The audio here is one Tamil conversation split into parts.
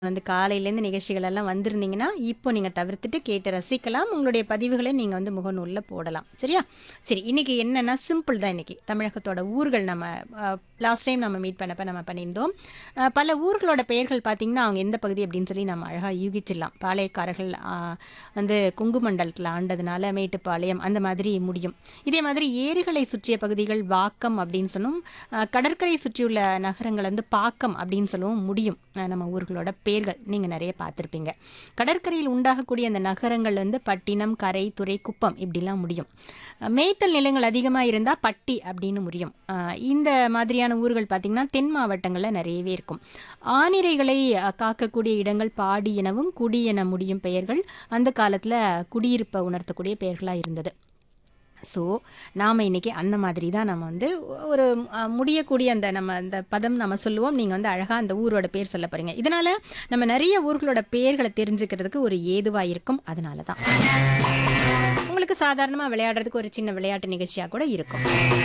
வந்து காலையிலேருந்து நிகழ்ச்சிகள் எல்லாம் வந்திருந்தீங்கன்னா, இப்போ நீங்க தவிர்த்துட்டு கேட்டு ரசிக்கலாம். உங்களுடைய பதிவுகள நீங்க வந்து முகநூல்ல போடலாம். சரியா? சரி, இன்னைக்கு என்னன்னா சிம்பிள் தான் இன்னைக்கு. தமிழகத்தோட ஊர்கள் நம்ம அ லாஸ்ட் டைம் நம்ம மீட் பண்ணப்ப நம்ம பண்ணியிருந்தோம். அ பல ஊர்களோட பெயர்கள் பார்த்தீங்கன்னா, அவங்க எந்த பகுதி அப்படின்னு சொல்லி நம்ம அழகா யூகிச்சிடலாம். பாளையக்காரர்கள் அ வந்து கொங்கு மண்டலத்தில ஆண்டதுனால மேட்டுப்பாளையம் அந்த மாதிரி முடியும். இதே மாதிரி ஏரிகளை சுற்றிய பகுதிகள் வாக்கம் அப்படின்னு சொல்லும். அ கடற்கரை சுற்றியுள்ள நகரங்கள் வந்து பாக்கம் அப்படின்னு சொல்லவும் முடியும். அ நம்ம ஊர்களோட பெயர்கள் நீங்க நெறைய பார்த்துருப்பீங்க. கடற்கரையில் உண்டாகக்கூடிய அந்த நகரங்கள் வந்து பட்டினம், கரை, துறை, குப்பம் இப்படிலாம் முடியும். அ மேய்த்தல் நிலங்கள் அதிகமா இருந்தா பட்டி அப்படின்னு முடியும். அ இந்த மாதிரியான ஊர்கள் பார்த்தீங்கன்னா, தென் மாவட்டங்கள்ல நெறையவே இருக்கும். ஆணிரைகளை அ காக்கக்கூடிய இடங்கள் பாடி எனவும், குடி என முடியும் பெயர்கள் அந்த காலத்தில குடியிருப்ப உணர்த்தக்கூடிய பெயர்களா இருந்தது. ஸோ, நாம இன்னைக்கு அந்த மாதிரி தான் நம்ம வந்து ஒரு அ முடியக்கூடிய அந்த நம்ம அந்த பதம் நம்ம சொல்லுவோம். நீங்க வந்து அழகா அந்த ஊரோட பேர் சொல்ல போறீங்க. இதனால நம்ம நெறைய ஊர்களோட பெயர்கள தெரிஞ்சுக்கிறதுக்கு ஒரு ஏதுவா இருக்கும். அதனால தான். உங்களுக்கு சாதாரணமா விளையாடுறதுக்கு ஒரு சின்ன விளையாட்டு நிகழ்ச்சியா கூட இருக்கும்.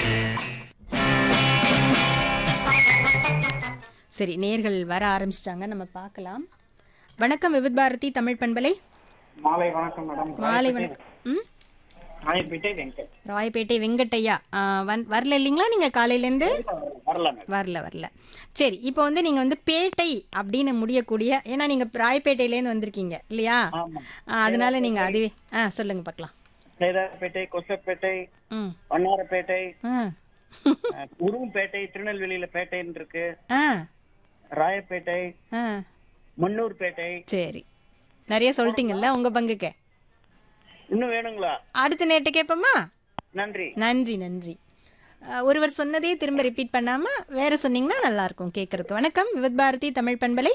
சரி, நேயர்கள் வர ஆரம்பிச்சுட்டாங்க. நம்ம பார்க்கலாம். வணக்கம் விவித் பாரதி தமிழ் பண்பலை. மாலை வணக்கம் மேடம் மாலை ராயப்பேட்டை வணக்கம். ம். ராயப்பேட்டை வெங்கட் ராயப்பேட்டை வெங்கட்டையா. ஆ வன் வரல இல்லைங்களா நீங்க காலையிலேருந்து? வரல மேடம் வரல வரல. சரி, இப்போ வந்து நீங்க வந்து பேட்டை அப்படின்னு முடியக்கூடிய ஏன்னா நீங்க ராயப்பேட்டையிலேருந்து வந்திருக்கீங்க இல்லையா? ஆமா ஆ அதனால நீங்க அதுவே ஆ சொல்லுங்க பார்க்கலாம். சேதாரப்பேட்டை கொசப்பேட்டை ம். வண்ணாரப்பேட்டை ஆ. அஹ், உருவம்பேட்டை திருநெல்வேலியில பேட்டைன்னு இருக்கு ஆ. ராயப்பேட்டை ஆ. மண்ணூர்பேட்டை சரி. நிறைய சொல்லிட்டீங்கல்ல உங்க பங்குக்கு. இன்னும் வேணுங்களா அடுத்த நேட்டு கேட்போமா? நன்றி நன்றி நன்றி. அ, ஒருவர் சொன்னதே திரும்ப ரிப்பீட் பண்ணாம வேற சொன்னீங்கன்னா நல்லா இருக்கும் கேட்கறதுக்கு. வணக்கம் விவித் பாரதி தமிழ் பண்பலை.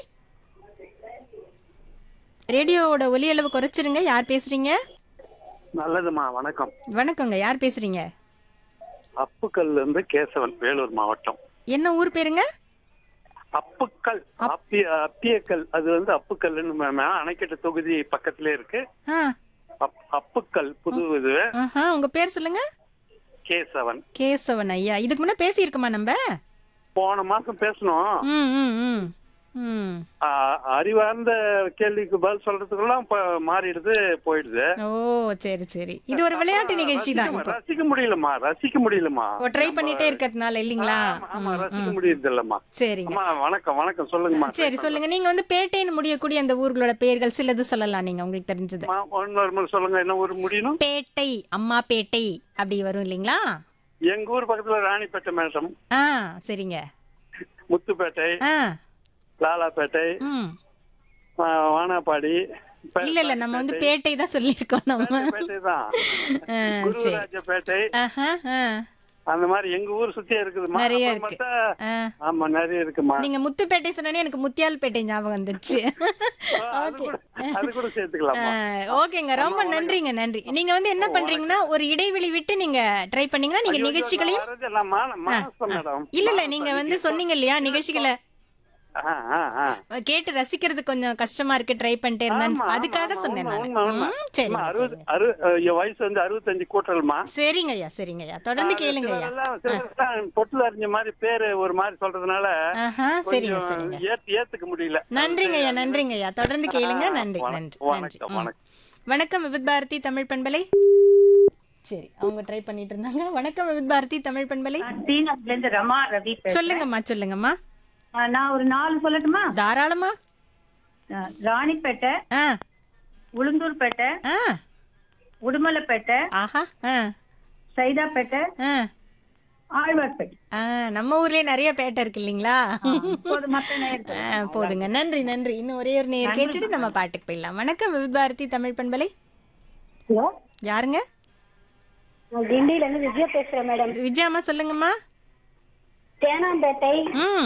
ரேடியோவோட ஒலி அளவு குறைச்சிருங்க. யார் பேசுறீங்க? நல்லதுமா வணக்கம் வணக்கங்க. யார் பேசுறீங்க? அப்புக்கல்ல இருந்து கேசவன் வேலூர் மாவட்டம் என்ன ஊர் பேருங்க? அப்புக்கல் அப்பிய அப்பியக்கல் அது வந்து அப்புக்கல்னு மே- மே- அணைக்கட்டு தொகுதி பக்கத்திலே இருக்கு ஆ. அப்- அப்புக்கல் புது இது ஆஹா உங்க பேர் சொல்லுங்க. கேசவன் கேசவன் ஐயா. இதுக்கு முன்ன பேசியிருக்கோமா நம்ம? போன மாசம் பேசணும் ம் ம் ம். ம். ஆ, அறிவார்ந்த கேள்விக்கு பதில் சொல்றதுக்கெல்லாம் இப்ப மாறிடுது போயிடுது ஓ சரி சரி. இது ஒரு விளையாட்டு நிகழ்ச்சி தான் ரசிக்க- இப்போ. ரசிக்க முடியலமா ரசிக்க முடியலமா ஓ ட்ரை பண்ணிட்டே இருக்கிறதுனால இல்லைங்களா? ஆமா, ஆமா ம், ரசிக்க ம். முடியுது இல்லம்மா சரிங்க. அம்மா வணக்கம் வணக்கம் சொல்லுங்கம்மா சரி சொல்லுங்க. நீங்க வந்து பேட்டைன்னு முடியக்கூடிய அந்த ஊர்களோட பெயர்கள் சிலது சொல்லலாம் நீங்க உங்களுக்கு தெரிஞ்சது. அம்மா, இன்னொரு முறை சொல்லுங்க என்ன ஊர் முடியணும் பேட்டை அம்மா பேட்டை அப்படி வரும் இல்லைங்களா? எங்க ஊர் பக்கத்துல ராணிப்பேட்டை மேடம் ஆ சரிங்க. முத்துப்பேட்டை ஆ லாலாப்பேட்டை ம். ஆ, வானாப்பாடி பே- இல்ல இல்ல நம்ம வந்து பேட்டை தான் சொல்லியிருக்கோம் நம்ம. பேட்டை தான் ஆ, சரி. குருராஜப்பேட்டை ஆஹா ஆ. அந்த மாதிரி எங்க ஊர் சுத்தியே இருக்குதுமா நிறைய அப்புறம் இருக்கு. பார்த்தா, ஆ. ஆமா நிறைய இருக்குமா நீங்க முத்துப்பேட்டை சொன்னோனே எனக்கு முத்தியால்பேட்டை ஞாபகம் வந்துச்சு. அது கூட அது கூட சேர்த்துக்கலாமா ஓகேங்க ரொம்ப நன்றிங்க நன்றி. நீங்க வந்து என்ன பண்றீங்கன்னா ஒரு இடைவெளி விட்டு நீங்க ட்ரை பண்ணீங்கன்னா நீங்க நிகழ்ச்சிகளையும் வரது இல்ல, மான- மானசம் மேடம் இல்ல இல்ல நீங்க வந்து சொன்னீங்க இல்லையா நிகழ்ச்சிகளை ஆ, ஆ, ஆ. கேட்டு ரசிக்கிறது கொஞ்சம் கஷ்டமா இருக்கு ட்ரை பண்ணிட்டே இருந்தேன் ஆமா, அதுக்காக ஆமா, சொன்னேன் உண்மை, நான் உண்மை, உண்மை. ம், சரிங்க அம்மா, அறுபது சரிங்க. அறு என் வயசு வந்து அறுபத்தஞ்சு கூட்டல்மா சரிங்க ஐயா சரிங்க ஐயா தொடர்ந்து கேளுங்க ஐயா சிலரெல்லாம் சிலரெல்லாம் பொட்டுல அறிஞ்ச மாதிரி பேரு ஒரு மாதிரி சொல்றதுனால ஆஹா சரிங்க கொஞ்சம் சரிங்க ஏத்து ஏத்துக்க முடியல நன்றிங்க ஐயா நன்றிங்க ஐயா தொடர்ந்து கேளுங்க நன்றி வணக்கம், நன்றி நன்றி வணக்கம், ம். வணக்கம். வணக்கம் விவித் பாரதி தமிழ் பண்பலை சரி அவங்க ட்ரை பண்ணிட்டு இருந்தாங்க வணக்கம் விவித் பாரதி தமிழ் பண்பலை ஸ்ரீநகர்ல இருந்து ரமா ரவி பேசுறேன். சொல்லுங்கம்மா சொல்லுங்கம்மா ஆ, நான் ஒரு நாலு சொல்லட்டுமா தாராளமா ஆ, ராணிப்பேட்டை ஆ உளுந்தூர்பேட்டை ஆ உடுமலைப்பேட்டை ஆஹா ஆ சைதாப்பேட்டை ஆ ஆழ்வார்பேட்டை ஆ, நம்ம ஊர்லயே நிறைய பேட்டை இருக்கு இல்லைங்களா இப்போது மத்த நேரத்தில் ஆ, போதுங்க நன்றி நன்றி இன்னும் ஒரே ஒரு நேர் கேட்டுட்டு நம்ம பாட்டுக்கு போயிடலாம் வணக்கம் விவித் பாரதி தமிழ் பண்பலை ஹலோ யாருங்க நான் கிண்டியில இருந்து விஜயா பேசுறேன் மேடம் விஜயாமா சொல்லுங்கம்மா தேனாம்பேட்டை ம்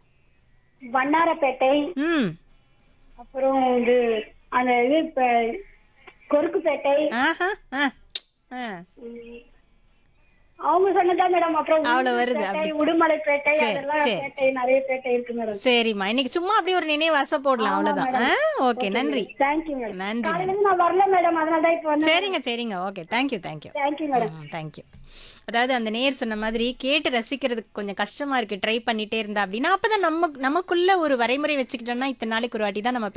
வண்ணாரப்பேட்டை ம் அப்புறம் இது அந்த இது இப்ப கொருக்குப்பேட்டை ஆஹா ஆ ஆ அவங்க சொன்னதா மேடம் அப்புறம் அவ்வளவு வருது, பேட்டை, அப்படி. உடுமலைப்பேட்டை சரி, அதெல்லாம் சரி, பேட்டை நிறைய பேட்டை இருக்கு மேடம் சரிம்மா இன்னைக்கு சும்மா அப்படியே ஒரு நினைவு வச போடலாம் அவ்வளவுதான் ஓகே நன்றி தேங்க்யூ மேடம் நன்றி காலையில இருந்து நான் வரல மேடம் அதனால தான் இப்போ வந்து சரிங்க சரிங்க okay thank you thank you thank you madam thank you அதாவது அந்த நேர் சொன்ன மாதிரி கேட்டு ரசிக்கிறதுக்கு கொஞ்சம் கஷ்டமா இருக்கு ட்ரை பண்ணிட்டே இருந்தா அப்படின்னா அப்பதான் நம்ம நமக்குள்ள ஒரு வரைமுறை வச்சுக்கிட்டோம்னா இத்தனை நாளைக்கு ஒரு வாட்டி தான் நம்ம